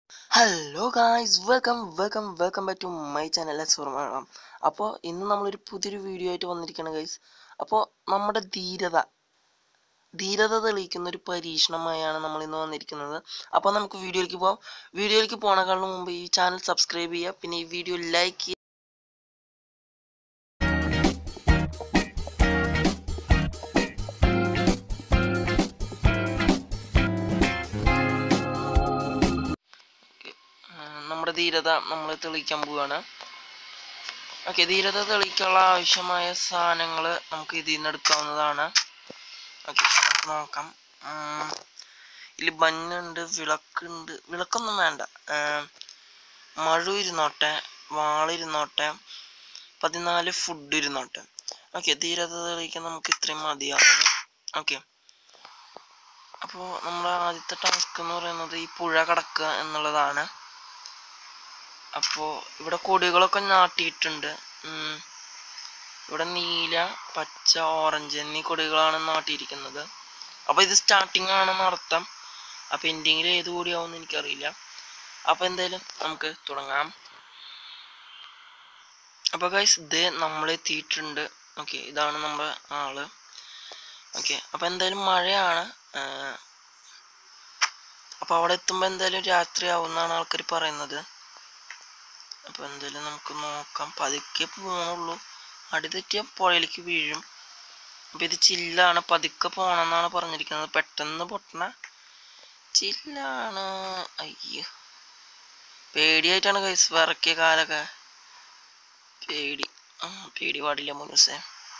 Hello guys welcome welcome welcome back to my channel Surma അപ്പോൾ ഇന്ന് നമ്മളൊരു പുതിയൊരു വീഡിയോ ആയിട്ട് വന്നിരിക്കുകയാണ് ഗൈസ് അപ്പോൾ നമ്മുടെ ധീരത ധീരത തെളിയിക്കുന്ന ഒരു പരീക്ഷണമായാണ് നമ്മൾ ഇന്ന് വന്നിരിക്കുന്നത് അപ്പോൾ നമുക്ക് വീഡിയോയിലേക്ക് പോകാം വീഡിയോയിലേക്ക് പോണേക്കാളും മുമ്പ് ഈ ചാനൽ സബ്സ്ക്രൈബ് ചെയ്യുക പിന്നെ ഈ വീഡിയോ ലൈക്ക് ചെയ്യുക നമ്മുടെ ധീരത നമ്മൾ തെളിയിക്കാൻ പോവുകയാണ് ഓക്കെ ധീരത തെളിയിക്കാനുള്ള ആവശ്യമായ സാധനങ്ങൾ നമുക്ക് ഇതിൽ നിന്ന് എടുക്കാവുന്നതാണ് ഓക്കെ നമുക്ക് നോക്കാം ഉം, ഇതിൽ ബന്നുണ്ട് വിളക്കുണ്ട് വിളക്കൊന്നും വേണ്ട ഏം, മഴു ഇരുന്നോട്ടെ വാളിരുന്നോട്ടെ പതിനാല് ഫുഡ് ഇരുന്നോട്ടെ ഓക്കെ ധീരത തെളിയിക്കാൻ നമുക്ക് ഇത്രയും മതിയാവും ഓക്കെ അപ്പോൾ നമ്മുടെ ആദ്യത്തെ ടാസ്ക് എന്ന് പറയുന്നത് ഈ പുഴ കടക്കുക എന്നുള്ളതാണ് അപ്പോൾ ഇവിടെ കൊടികളൊക്കെ നാട്ടിയിട്ടുണ്ട് ഉം. ഇവിടെ നീല പച്ച ഓറഞ്ച് എന്നീ കൊടികളാണ് നാട്ടിയിരിക്കുന്നത് അപ്പോൾ ഇത് സ്റ്റാർട്ടിംഗ് ആണെന്ന് അർത്ഥം അപ്പോൾ എൻഡിങ്ങിൽ ഏത് കൂടിയാവും എനിക്കറിയില്ല അപ്പോൾ എന്തായാലും നമുക്ക് തുടങ്ങാം അപ്പോൾ ഗൈസ് ഇത് നമ്മളെത്തിയിട്ടുണ്ട് ഓക്കെ ഇതാണ് നമ്മുടെ ആള് ഓക്കെ അപ്പോൾ എന്തായാലും മഴയാണ് അപ്പോൾ അവിടെ എത്തുമ്പോൾ എന്തായാലും രാത്രി ആവുമെന്നാണ് ആൾക്കാർ പറയുന്നത് അപ്പോൾ എന്തായാലും നമുക്ക് നോക്കാം പതുക്കെ പോകണുള്ളൂ അടി തെറ്റിയ പുഴയിലേക്ക് വീഴും അപ്പോൾ ഇത് ചില്ലാണ് പതുക്കെ പോകണമെന്നാണ് പറഞ്ഞിരിക്കുന്നത് പെട്ടെന്ന് പൊട്ടണ ചില്ലാണ് അയ്യോ പേടിയായിട്ടാണ് കൈസ് വിറക്കിയ കാലൊക്കെ പേടി ആ, പേടി പാടില്ല മുനുസേ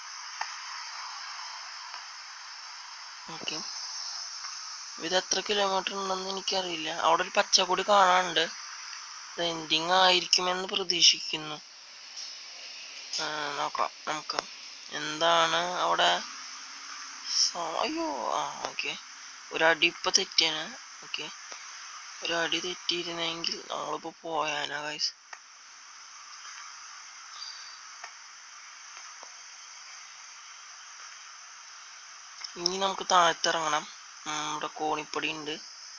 ഓക്കെ ഇത് എത്ര കിലോമീറ്റർ ഉണ്ടെന്ന് എനിക്കറിയില്ല അവിടെ ഒരു പച്ചക്കൊടി കാണാനുണ്ട് എൻഡിങ് ആയിരിക്കുമെന്ന് പ്രതീക്ഷിക്കുന്നു ആ, നോക്കാം നമുക്ക് എന്താണ് അവിടെ സ- അയ്യോ ആ ഓക്കെ ഒരടി ഇപ്പൊ തെറ്റിയാണ് ഓക്കെ ഒരടി തെറ്റിയിരുന്നെങ്കിൽ നമ്മളിപ്പോ പോയാനാ ഗൈസ് ഇനി നമുക്ക് താഴത്തിറങ്ങണം ഉം, ഇവിടെ കോണിപ്പടി ഉണ്ട്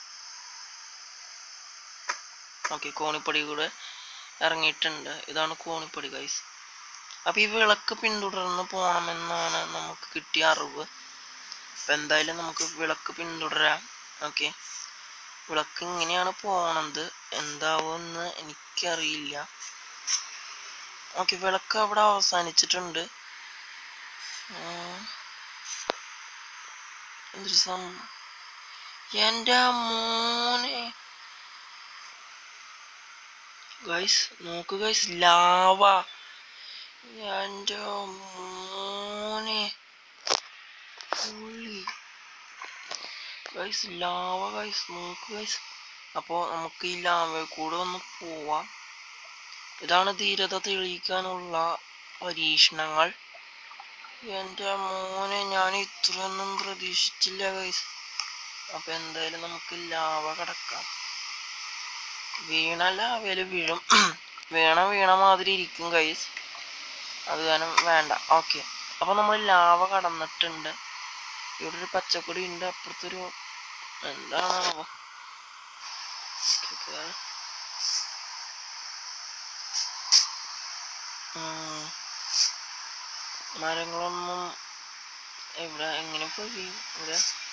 ഓക്കെ കോണിപ്പടി കൂടെ ഇറങ്ങിയിട്ടുണ്ട് ഇതാണ് കോണിപ്പടി ഗൈസ് അപ്പോൾ ഈ വിളക്ക് പിന്തുടർന്ന് പോകണമെന്നാണ് നമുക്ക് കിട്ടിയ അറിവ് അപ്പം എന്തായാലും നമുക്ക് വിളക്ക് പിന്തുടരാം ഓക്കെ വിളക്ക് ഇങ്ങനെയാണ് പോണത് എന്താവുമെന്ന് എനിക്കറിയില്ല ഓക്കെ വിളക്ക് അവിടെ അവസാനിച്ചിട്ടുണ്ട് ഉം. എന്തൊരു സംഭവം എൻ്റെ മോനെ ഗൈസ് നോക്ക് ഗൈസ് ലാവ എൻ്റെ മോനെ പുള്ളി ഗൈസ് ലാവ ഗൈസ് നോക്ക് ഗൈസ് അപ്പോൾ നമുക്ക് ഈ ലാവയിൽ കൂടെ ഒന്ന് പോവാം ഇതാണ് ധീരത തെളിയിക്കാനുള്ള പരീക്ഷണങ്ങൾ എൻ്റെ മോനെ ഞാൻ ഇത്രയൊന്നും പ്രതീക്ഷിച്ചില്ല ഗൈസ് അപ്പോൾ എന്തായാലും നമുക്ക് ലാവ കടക്കാം വീണ ലാവയിൽ വീഴും വീണ വീണ മാതിരി ഇരിക്കും ഗൈസ് അത് കാരണം വേണ്ട ഓക്കെ അപ്പോൾ നമ്മൾ ലാവ കടന്നിട്ടുണ്ട് ഇവിടെ ഒരു പച്ചക്കൊടി ഉണ്ട് അപ്പുറത്തൊരു എന്താണാവോ ഓക്കെ, ഓക്കെ. ഉം. മരങ്ങളൊന്നും ഇവിടെ എങ്ങനെ പോയി ഇവിടെ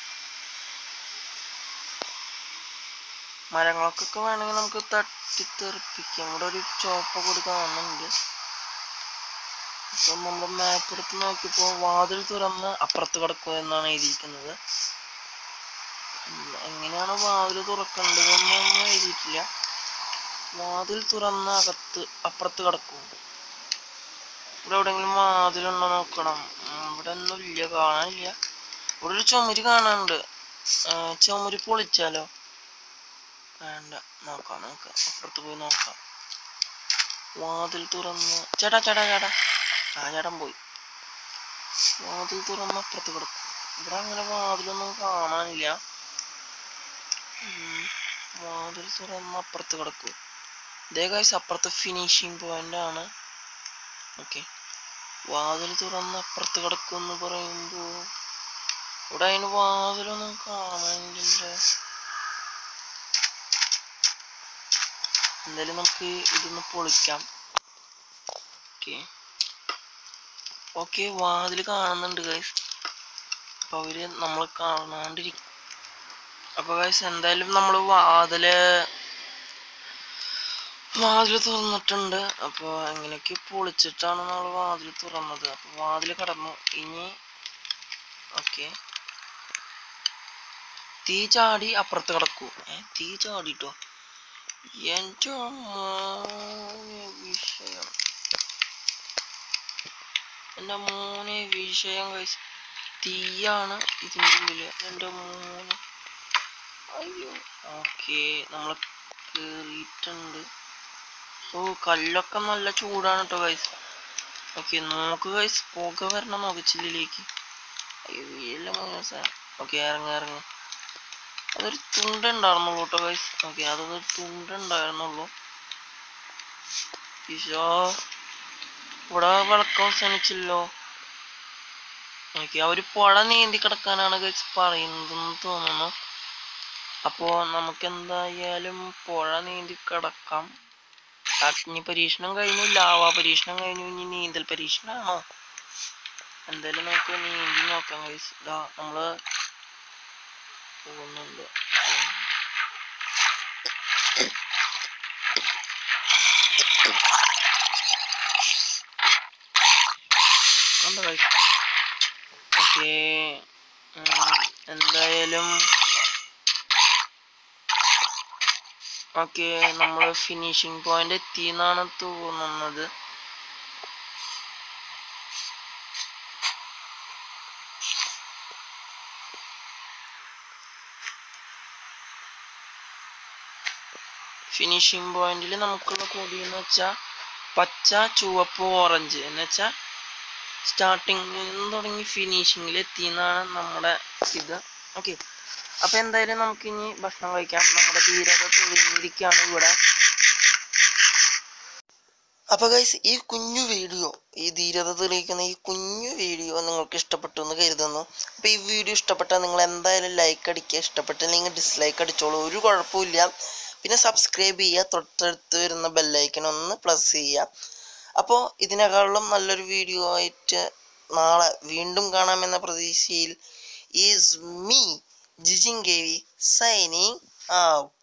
മരങ്ങൾക്കൊക്കെ വേണമെങ്കിൽ നമുക്ക് തട്ടിത്തെറിപ്പിക്കാം ഇവിടെ ഒരു ചോപ്പ കൂടി കാണുന്നുണ്ട് ഇപ്പം നമ്മൾ മാപ്പ് എടുത്ത് നോക്കിയപ്പോൾ വാതിൽ തുറന്ന് അപ്പുറത്ത് കിടക്കുക എന്നാണ് എഴുതിയിരിക്കുന്നത് ഉം, എങ്ങനെയാണ് വാതിൽ തുറക്കേണ്ടതെന്നൊന്നും എഴുതിയിട്ടില്ല വാതിൽ തുറന്ന് അകത്ത് അപ്പുറത്ത് കിടക്കും ഇവിടെ എവിടെയെങ്കിലും വാതിലുണ്ടോ നോക്കണം ഉം, ഇവിടെ ഒന്നും ഇല്ല കാണാനില്ല ഇവിടെ ഒരു ചുമര് കാണാനുണ്ട് ആ, ചുമര് പൊളിച്ചാലോ വേണ്ട നോക്കാം നമുക്ക് അപ്പുറത്ത് പോയി നോക്കാം വാതിൽ തുറന്ന് ചേട്ടാ ചേട്ടാ ചേട്ടാ ആ ചേട്ടൻ പോയി വാതിൽ തുറന്ന് അപ്പുറത്ത് കിടക്കും ഇവിടെ അങ്ങനെ വാതിലൊന്നും കാണാനില്ല ഉം, വാതിൽ തുറന്ന് അപ്പുറത്ത് കിടക്കും ഇതേ കാഴ്ച അപ്പുറത്ത് ഫിനിഷിങ് പോയിന്റ് ആണ് ഓക്കെ വാതിൽ തുറന്ന് അപ്പുറത്ത് കിടക്കും എന്ന് പറയുമ്പോൾ ഇവിടെ അതിന് വാതിലൊന്നും കാണാനില്ലല്ലോ എന്തായാലും നമുക്ക് ഇതൊന്ന് പൊളിക്കാം ഓക്കെ ഓക്കെ വാതിൽ കാണുന്നുണ്ട് ഗൈസ് അപ്പോൾ അവര് നമ്മൾ കാണാണ്ടിരിക്കും അപ്പോൾ ഗൈസ് എന്തായാലും നമ്മൾ വാതില് വാതിൽ തുറന്നിട്ടുണ്ട് അപ്പോൾ അങ്ങനെയൊക്കെ പൊളിച്ചിട്ടാണ് നമ്മൾ വാതിൽ തുറന്നത് അപ്പോൾ വാതിൽ കടന്നു ഇനി ഓക്കെ തീ ചാടി അപ്പുറത്ത് കിടക്കൂ ഏ തീ ചാടിട്ടോ എൻ്റെ മോനെ വിഷയം എൻ്റെ മോനെ വിഷയം കഴിച്ച് തീയാണ് ഇതിൻ്റെ ഉള്ളില് എൻ്റെ മോനെ അയ്യോ ഓക്കെ നമ്മൾ കേറിയിട്ടുണ്ട് ഓ കല്ലൊക്കെ നല്ല ചൂടാണ് കേട്ടോ ഗൈസ് ഓക്കെ നോക്ക് ഗൈസ് പുക വരണം നോക്ക് ചില്ലിലേക്ക് അയ്യോ വീഴല്ല മോനെ ഓക്കെ ഇറങ്ങി ഇറങ്ങി അതൊരു തുണ്ടുണ്ടായിരുന്നുള്ളൂ കേട്ടോ ഗൈസ് ഓക്കെ അതൊരു തുണ്ടുണ്ടായിരുന്നുള്ളൂ ഈശോ ഇവിടെ വിളക്കം അവസാനിച്ചല്ലോ ഓക്കെ അവര് പുഴ നീന്തി കിടക്കാനാണ് ഗൈസ് പറയുന്നതെന്ന് തോന്നുന്നു അപ്പോ നമുക്ക് എന്തായാലും പുഴ നീന്തി കിടക്കാം അഗ്നി പരീക്ഷണം കഴിഞ്ഞു ലാവാ പരീക്ഷണം കഴിഞ്ഞു ഇനി നീന്തൽ പരീക്ഷണമാണോ എന്തായാലും നമുക്ക് നീന്തി നോക്കാം ഗൈസ് ഇതാ നമ്മള് പോകുന്നുണ്ട് കണ്ടോ ഗൈസ് ഓക്കെ എന്തായാലും ഓക്കെ നമ്മൾ ഫിനിഷിംഗ് പോയിന്റ് എത്തി എന്നാണ് തോന്നുന്നത് ഫിനിഷിംഗ് പോയിന്റിൽ നമുക്കുള്ള കൊടി എന്ന് വെച്ചാൽ പച്ച ചുവപ്പ് ഓറഞ്ച് എന്ന് വെച്ചാൽ സ്റ്റാർട്ടിങ്ങിൽ നിന്ന് തുടങ്ങി ഫിനിഷിങ്ങിൽ എത്തിയെന്നാണ് നമ്മുടെ ഇത് ഓക്കെ അപ്പൊ എന്തായാലും നമുക്ക് ഇനി ഭക്ഷണം കഴിക്കാം നമ്മുടെ ധീരത തെളിഞ്ഞിരിക്കുകയാണ് ഇവിടെ അപ്പൊ ഗൈസ് ഈ കുഞ്ഞു വീഡിയോ ഈ ധീരത തെളിയിക്കുന്ന ഈ കുഞ്ഞു വീഡിയോ നിങ്ങൾക്ക് ഇഷ്ടപ്പെട്ടു എന്ന് കരുതുന്നു അപ്പൊ ഈ വീഡിയോ ഇഷ്ടപ്പെട്ടാൽ നിങ്ങൾ എന്തായാലും ലൈക്ക് അടിക്കുക ഇഷ്ടപ്പെട്ടില്ലെങ്കിൽ ഡിസ്ലൈക്ക് അടിച്ചോളൂ ഒരു കുഴപ്പമില്ല പിന്നെ സബ്സ്ക്രൈബ് ചെയ്യുക തൊട്ടടുത്ത് വരുന്ന ബെല്ലൈക്കൻ ഒന്ന് പ്ലസ് ചെയ്യുക അപ്പോൾ ഇതിനേക്കാളും നല്ലൊരു വീഡിയോ ആയിട്ട് നാളെ വീണ്ടും കാണാമെന്ന പ്രതീക്ഷയിൽ ഈസ് മീ ജിജിൻ ഗേവി സൈനിങ് ഔട്ട്